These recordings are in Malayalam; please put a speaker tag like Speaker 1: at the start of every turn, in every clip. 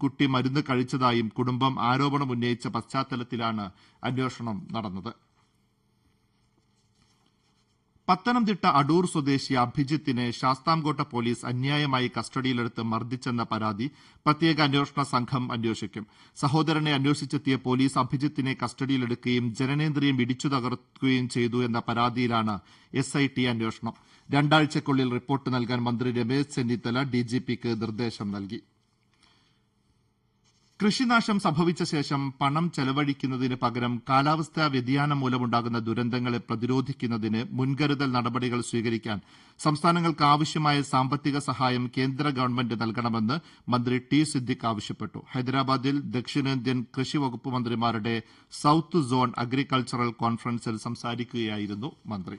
Speaker 1: കുട്ടി മരുന്ന് കഴിച്ചതായും കുടുംബം ആരോപണം ഉന്നയിച്ച പശ്ചാത്തലത്തിലാണ് അന്വേഷണം നടന്നത് പത്തനംതിട്ട അടൂർ സ്വദേശി അഭിജിത്തിനെ ശാസ്താംകോട്ട പോലീസ് അന്യായമായി കസ്റ്റഡിയിലെടുത്ത് മർദ്ദിച്ചെന്ന പരാതി പ്രത്യേക അന്വേഷണ സംഘം അന്വേഷിക്കും സഹോദരനെ അന്വേഷിച്ചെത്തിയ പോലീസ് അഭിജിത്തിനെ കസ്റ്റഡിയിലെടുക്കുകയും ജനനേന്ദ്രിയം ഇടിച്ചു തകർക്കുകയും ചെയ്തു എന്ന പരാതിയിലാണ് എസ്ഐടി അന്വേഷണം രണ്ടാഴ്ചയ്ക്കുള്ളിൽ റിപ്പോർട്ട് നൽകാൻ മന്ത്രി രമേശ് ചെന്നിത്തല ഡിജിപിക്ക് നിർദ്ദേശം നൽകി കൃഷിനാശം സംഭവിച്ച ശേഷം പണം ചെലവഴിക്കുന്നതിന് പകരം കാലാവസ്ഥാ വ്യതിയാനം മൂലമുണ്ടാകുന്ന ദുരന്തങ്ങളെ പ്രതിരോധിക്കുന്നതിന് മുൻകരുതൽ നടപടികൾ സ്വീകരിക്കാൻ സംസ്ഥാനങ്ങൾക്ക് ആവശ്യമായ സാമ്പത്തിക സഹായം കേന്ദ്ര ഗവൺമെന്റ് നൽകണമെന്ന് മന്ത്രി ടി സിദ്ദിഖ് ആവശ്യപ്പെട്ടു ഹൈദരാബാദിൽ ദക്ഷിണേന്ത്യൻ കൃഷി വകുപ്പ് മന്ത്രിമാരുടെ സൌത്ത് സോൺ അഗ്രികൾച്ചറൽ കോൺഫറൻസിൽ സംസാരിക്കുകയായിരുന്നു മന്ത്രി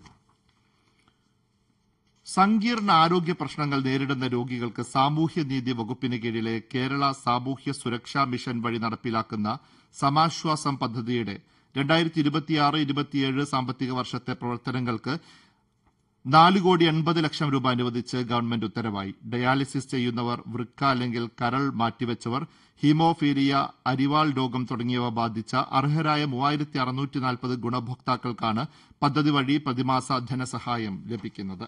Speaker 1: സങ്കീർണ ആരോഗ്യ പ്രശ്നങ്ങൾ നേരിടുന്ന രോഗികൾക്ക് സാമൂഹ്യനീതി വകുപ്പിന് കീഴിലെ കേരള സാമൂഹ്യ സുരക്ഷാ മിഷൻ വഴി നടപ്പിലാക്കുന്ന സമാശ്വാസം പദ്ധതിയുടെ രണ്ടായിരത്തി ഇരുപത്തിയാറ് ഇരുപത്തിയേഴ് സാമ്പത്തിക വർഷത്തെ പ്രവർത്തനങ്ങൾക്ക് നാല് കോടി എൺപത് ലക്ഷം രൂപ അനുവദിച്ച് ഗവൺമെന്റ് ഉത്തരവായി ഡയാലിസിസ് ചെയ്യുന്നവർ വൃക്ക അല്ലെങ്കിൽ കരൾ മാറ്റിവെച്ചവർ ഹീമോഫീലിയ അരിവാൾ രോഗം തുടങ്ങിയവ ബാധിച്ച അർഹരായ മൂവായിരത്തി അറുന്നൂറ്റി നാൽപ്പത് ഗുണഭോക്താക്കൾക്കാണ് പദ്ധതി വഴി പ്രതിമാസ ധനസഹായം ലഭിക്കുന്നത്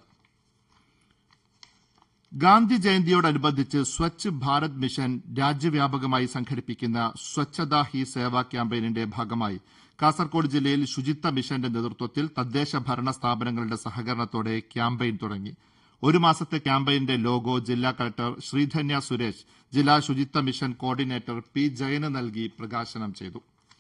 Speaker 1: ഗാന്ധി ജയന്തിയോടനുബന്ധിച്ച് സ്വച്ഛ് ഭാരത് മിഷൻ രാജ്യവ്യാപകമായി സംഘടിപ്പിക്കുന്ന സ്വച്ഛതാ ഹി സേവ ക്യാമ്പയിനിന്റെ ഭാഗമായി കാസർകോട് ജില്ലയിൽ ശുചിത്വ മിഷന്റെ നേതൃത്വത്തിൽ തദ്ദേശ ഭരണ സ്ഥാപനങ്ങളുടെ സഹകരണത്തോടെ ക്യാമ്പയിൻ തുടങ്ങി ഒരു മാസത്തെ ക്യാമ്പയിന്റെ ലോഗോ ജില്ലാ കളക്ടർ ശ്രീധന്യ സുരേഷ് ജില്ലാ ശുചിത്വ മിഷൻ കോർഡിനേറ്റർ പി ജയന് നൽകി പ്രകാശനം ചെയ്തു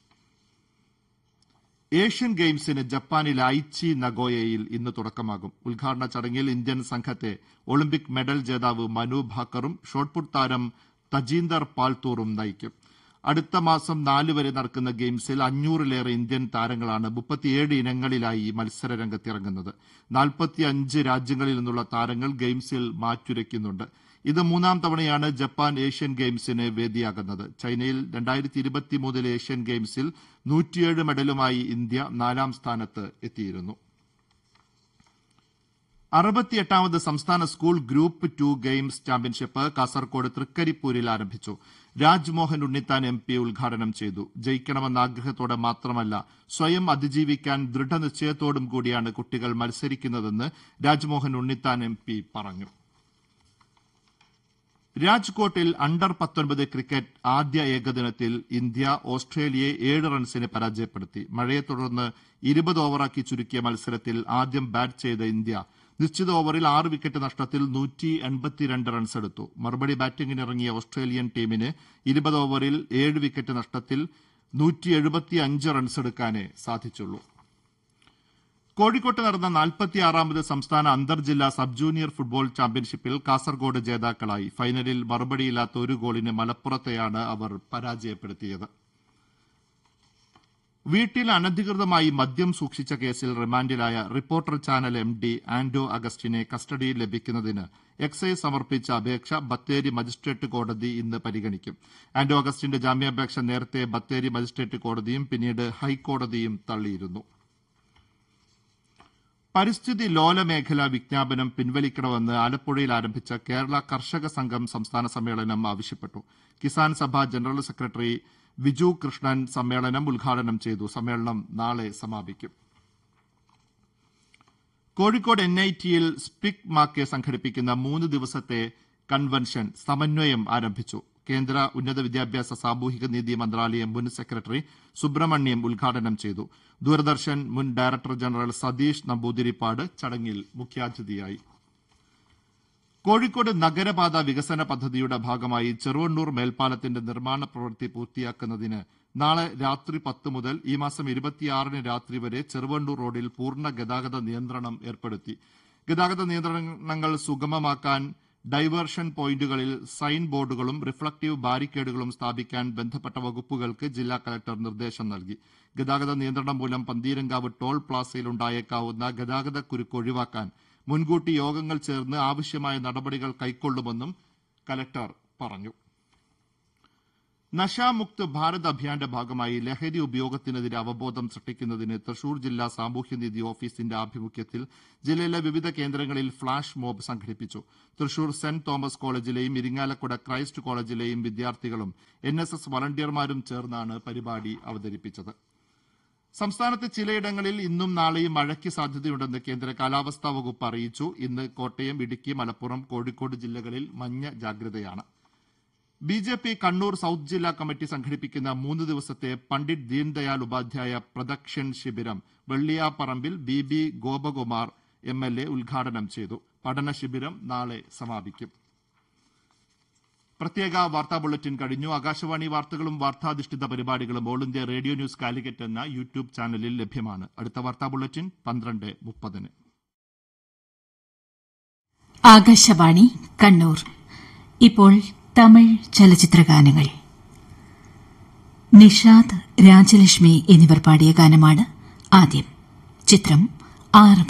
Speaker 1: ഏഷ്യൻ ഗെയിംസിന് ജപ്പാനിലെ ഐച്ചി നഗോയയിൽ ഇന്ന് തുടക്കമാകും ഉദ്ഘാടന ചടങ്ങിൽ ഇന്ത്യൻ സംഘത്തെ ഒളിമ്പിക് മെഡൽ ജേതാവ് മനു ഭാക്കറും ഷോട്ട്പുട്ട് താരം തജീന്ദർ പാൽത്തൂറും നയിക്കും അടുത്ത മാസം നാല് വരെ നടക്കുന്ന ഗെയിംസിൽ അഞ്ഞൂറിലേറെ ഇന്ത്യൻ താരങ്ങളാണ് മുപ്പത്തിയേഴ് ഇനങ്ങളിലായി മത്സര രംഗത്തിറങ്ങുന്നത് നാൽപ്പത്തിയഞ്ച് രാജ്യങ്ങളിൽ നിന്നുള്ള താരങ്ങൾ ഗെയിംസിൽ മാറ്റുരയ്ക്കുന്നുണ്ട് ഇത് മൂന്നാം തവണയാണ് ജപ്പാൻ ഏഷ്യൻ ഗെയിംസിന് വേദിയാകുന്നത് ചൈനയിൽ രണ്ടായിരത്തി ഇരുപത്തിമൂന്നിലെ ഏഷ്യൻ ഗെയിംസിൽ നൂറ്റിയേഴ് മെഡലുമായി ഇന്ത്യ നാലാം സ്ഥാനത്ത് എത്തിയിരുന്നു അറുപത്തിയെട്ടാമത് സംസ്ഥാന school group two games championship Kasaragod തൃക്കരിപ്പൂരിൽ ആരംഭിച്ചു രാജ്മോഹൻ ഉണ്ണിത്താൻ എം പി ഉദ്ഘാടനം ചെയ്തു ജയിക്കണമെന്ന ആഗ്രഹത്തോടെ മാത്രമല്ല സ്വയം അതിജീവിക്കാൻ ദൃഢനിശ്ചയത്തോടും കൂടിയാണ് കുട്ടികൾ മത്സരിക്കുന്നതെന്ന് രാജ്മോഹൻ ഉണ്ണിത്താൻ എം പി പറഞ്ഞു രാജ്കോട്ടിൽ അണ്ടർ പത്തൊൻപത് ക്രിക്കറ്റ് ആദ്യ ഏകദിനത്തിൽ ഇന്ത്യ ഓസ്ട്രേലിയയെ ഏഴ് റൺസിന് പരാജയപ്പെടുത്തി മഴയെ തുടർന്ന് ഇരുപത് ഓവറാക്കി ചുരുക്കിയ മത്സരത്തിൽ ആദ്യം ബാറ്റ് ചെയ്ത ഇന്ത്യ നിശ്ചിത ഓവറിൽ ആറ് വിക്കറ്റ് നഷ്ടത്തിൽ നൂറ്റി എൺപത്തിരണ്ട് റൺസ് എടുത്തു മറുപടി ബാറ്റിംഗിനിറങ്ങിയ ഓസ്ട്രേലിയൻ ടീമിന് ഇരുപത് ഓവറിൽ ഏഴ് വിക്കറ്റ് നഷ്ടത്തിൽ നൂറ്റി എഴുപത്തിയഞ്ച് റൺസ് എടുക്കാനേ സാധിച്ചുള്ളൂ കോഴിക്കോട്ട് നടന്ന നാൽപ്പത്തിയാറാമത് സംസ്ഥാന അന്തർജില്ലാ സബ് ജൂനിയർ ഫുട്ബോൾ ചാമ്പ്യൻഷിപ്പിൽ കാസർഗോഡ് ജേതാക്കളായി ഫൈനലിൽ മറുപടിയില്ലാത്ത ഒരു ഗോളിന് മലപ്പുറത്തെയാണ് അവർ പരാജയപ്പെടുത്തിയത് വീട്ടിൽ അനധികൃതമായി മദ്യം സൂക്ഷിച്ച കേസിൽ റിമാൻഡിലായ reporter channel M D Anto അഗസ്റ്റിനെ കസ്റ്റഡിയിൽ ലഭിക്കുന്നതിന് എക്സൈസ് സമർപ്പിച്ച അപേക്ഷ ബത്തേരി മജിസ്ട്രേറ്റ് കോടതി ഇന്ന് പരിഗണിക്കും ആന്റോ അഗസ്റ്റിന്റെ ജാമ്യാപേക്ഷ നേരത്തെ ബത്തേരി മജിസ്ട്രേറ്റ് കോടതിയും പിന്നീട് ഹൈക്കോടതിയും തള്ളിയിരുന്നു പരിസ്ഥിതി ലോല മേഖല വിജ്ഞാപനം പിൻവലിക്കണമെന്ന് ആലപ്പുഴയിൽ ആരംഭിച്ച കേരള കർഷക സംഘം സംസ്ഥാന സമ്മേളനം ആവശ്യപ്പെട്ടു കിസാൻ സഭ ജനറൽ സെക്രട്ടറി വിജു കൃഷ്ണൻ സമ്മേളനം ഉദ്ഘാടനം ചെയ്തു സമ്മേളനം നാളെ സമാപിക്കും കോഴിക്കോട് എൻ ഐ ടിയിൽ സ്പിക് മാക്കെ സംഘടിപ്പിക്കുന്ന മൂന്ന് ദിവസത്തെ കൺവെൻഷൻ സമന്വയം ആരംഭിച്ചു കേന്ദ്ര ഉന്നത വിദ്യാഭ്യാസ സാമൂഹിക നീതി മന്ത്രാലയം മുൻ സെക്രട്ടറി സുബ്രഹ്മണ്യം ഉദ്ഘാടനം ചെയ്തു ദൂരദർശൻ മുൻ ഡയറക്ടർ ജനറൽ സതീഷ് നമ്പൂതിരിപ്പാട് ചടങ്ങിൽ മുഖ്യാതിഥിയായി കോഴിക്കോട് നഗരപാത വികസന പദ്ധതിയുടെ ഭാഗമായി ചെറുവണ്ണൂർ മേൽപ്പാലത്തിന്റെ നിർമ്മാണ പ്രവൃത്തി പൂർത്തിയാക്കുന്നതിന് നാളെ രാത്രി പത്ത് മുതൽ ഈ മാസം ഇരുപത്തിയാറിന് രാത്രി വരെ ചെറുവണ്ണൂർ റോഡിൽ പൂർണ്ണ ഗതാഗത നിയന്ത്രണം ഏർപ്പെടുത്തി ഗതാഗത നിയന്ത്രണങ്ങൾ സുഗമമാക്കാൻ ഡൈവേർഷൻ പോയിന്റുകളിൽ സൈൻ ബോർഡുകളും റിഫ്ലക്റ്റീവ് ബാരിക്കേഡുകളും സ്ഥാപിക്കാൻ ബന്ധപ്പെട്ട വകുപ്പുകൾക്ക് ജില്ലാ കലക്ടർ നിർദ്ദേശം നൽകി ഗതാഗത നിയന്ത്രണം മൂലം പന്തീരങ്കാവ് ടോൾ പ്ലാസയിൽ ഉണ്ടായേക്കാവുന്ന ഗതാഗത കുരുക്ക് ഒഴിവാക്കാൻ മുൻകൂട്ടി യോഗങ്ങൾ ചേർന്ന് ആവശ്യമായ നടപടികൾ കൈക്കൊള്ളുമെന്നും കലക്ടർ പറഞ്ഞു നശാമുക്ത് ഭാരത് അഭിയാന്റെ ഭാഗമായി ലഹരി ഉപയോഗത്തിനെതിരെ അവബോധം സൃഷ്ടിക്കുന്നതിന് തൃശൂർ ജില്ലാ സാമൂഹ്യനീതി ഓഫീസിന്റെ ആഭിമുഖ്യത്തിൽ ജില്ലയിലെ വിവിധ കേന്ദ്രങ്ങളിൽ ഫ്ളാഷ് മോബ് സംഘടിപ്പിച്ചു തൃശൂർ സെന്റ് തോമസ് കോളേജിലെയും ഇരിങ്ങാലക്കുട ക്രൈസ്റ്റ് കോളേജിലെയും വിദ്യാർത്ഥികളും എൻ എസ് എസ് വളണ്ടിയർമാരും ചേർന്നാണ് പരിപാടി അവതരിപ്പിച്ചത് സംസ്ഥാനത്ത് ചിലയിടങ്ങളിൽ ഇന്നും നാളെയും മഴയ്ക്ക് സാധ്യതയുണ്ടെന്ന് കേന്ദ്ര കാലാവസ്ഥാ വകുപ്പ് അറിയിച്ചു ഇന്ന് കോട്ടയം ഇടുക്കി മലപ്പുറം കോഴിക്കോട് ജില്ലകളിൽ മഞ്ഞ ജാഗ്രതയാണ് B J P Kannur south ജില്ലാ കമ്മിറ്റി സംഘടിപ്പിക്കുന്ന മൂന്ന് ദിവസത്തെ പണ്ഡിറ്റ് ദീൻദയാൽ ഉപാധ്യായ പ്രദക്ഷിൺ ശിബിരം വെള്ളിയാപ്പറമ്പിൽ B B Gopakumar M L A ഉദ്ഘാടനം ചെയ്തു പഠന ശിബിരം നാളെ സമാപിക്കും പ്രത്യേക വാർത്താ ബുള്ളറ്റിൻ കഴിഞ്ഞു ആകാശവാണി വാർത്തകളും വാർത്താധിഷ്ഠിത പരിപാടികളും All India Radio News Calicut എന്ന യൂട്യൂബ് ചാനലിൽ ലഭ്യമാണ് അടുത്ത വാർത്താ ബുള്ളറ്റിൻ പന്ത്രണ്ട് മുപ്പതിന്
Speaker 2: ആകാശവാണി കണ്ണൂർ ഇപ്പോൾ തമിഴ് ചലച്ചിത്ര ഗാനങ്ങൾ നിഷാദ് രാജലക്ഷ്മി എന്നിവർ പാടിയ ഗാനമാണ് ആദ്യം ചിത്രം ആറ്